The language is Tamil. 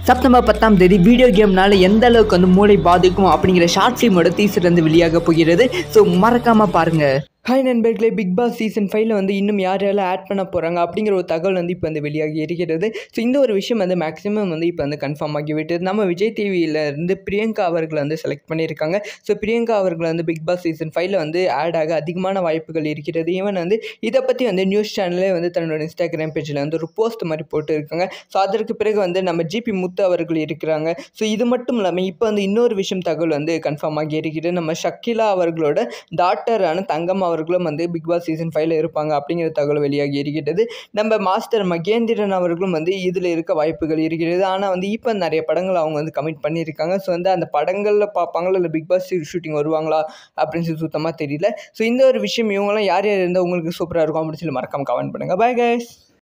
செப்டம்பர் பத்தாம் தேதி வீடியோ கேம்னால எந்த அளவுக்கு வந்து மூளை பாதிக்கும் அப்படிங்கிற ஷார்ட் ஃபிலிமோட டீசர் வந்து வெளியாக போகிறது ஸோ மறக்காமல் பாருங்கள் ஹாய் நண்பர்களே பிக் பாஸ் சீசன் ஃபைவ்ல வந்து இன்னும் யார் யாரெல்லாம் ஆட் பண்ண போகிறாங்க அப்படிங்கிற ஒரு தகவல் வந்து இப்போ வந்து வெளியாகி இருக்கிறது ஸோ இந்த ஒரு விஷயம் வந்து மேக்ஸிமம் வந்து இப்போ வந்து கன்ஃபார்ம் ஆகிவிட்டது நம்ம விஜய் டிவியில இருந்து பிரியங்கா அவர்களை வந்து செலக்ட் பண்ணியிருக்காங்க ஸோ பிரியங்கா அவர்கள் வந்து பிக் பாஸ் சீசன் ஃபைவ்ல வந்து ஆட் ஆக அதிகமான வாய்ப்புகள் இருக்கிறது ஈவன் வந்து இதை பற்றி வந்து நியூஸ் சேனலே வந்து தன்னோட இன்ஸ்டாகிராம் பேஜில் வந்து ஒரு போஸ்ட் மாதிரி போட்டு இருக்காங்க ஸோ அதற்கு பிறகு வந்து நம்ம ஜிபி முத்து அவர்கள் இருக்கிறாங்க ஸோ இது மட்டும் இல்லாமல் இப்போ வந்து இன்னொரு விஷயம் தகவல் வந்து கன்ஃபார்ம் ஆகி இருக்கிறது நம்ம ஷக்கிலா அவர்களோட டாக்டரான தங்கம் அவர்களும் வந்து பிக் பாஸ் சீசன் ஃபைவ்ல இருப்பாங்க அப்படிங்கிற தகவல் வெளியாகி இருக்கிறது நம்ம மாஸ்டர் மகேந்திரன் அவர்களும் வந்து இதில் இருக்க வாய்ப்புகள் இருக்கிறது ஆனால் வந்து இப்போ நிறைய படங்கள் அவங்க வந்து கமிட் பண்ணியிருக்காங்க ஸோ வந்து அந்த படங்களில் பார்ப்பாங்களா இல்லை பிக் பாஸ் ஷூட்டிங் வருவாங்களா அப்படின்னு சொல்லி சுத்தமாக தெரியல ஸோ இந்த ஒரு விஷயம் இவங்கெல்லாம் யார் யார் இருந்தால் உங்களுக்கு சூப்பராக இருக்கும் அப்படின்னு சொல்லி மறக்காம கமெண்ட் பண்ணுங்கள் பை கைஸ்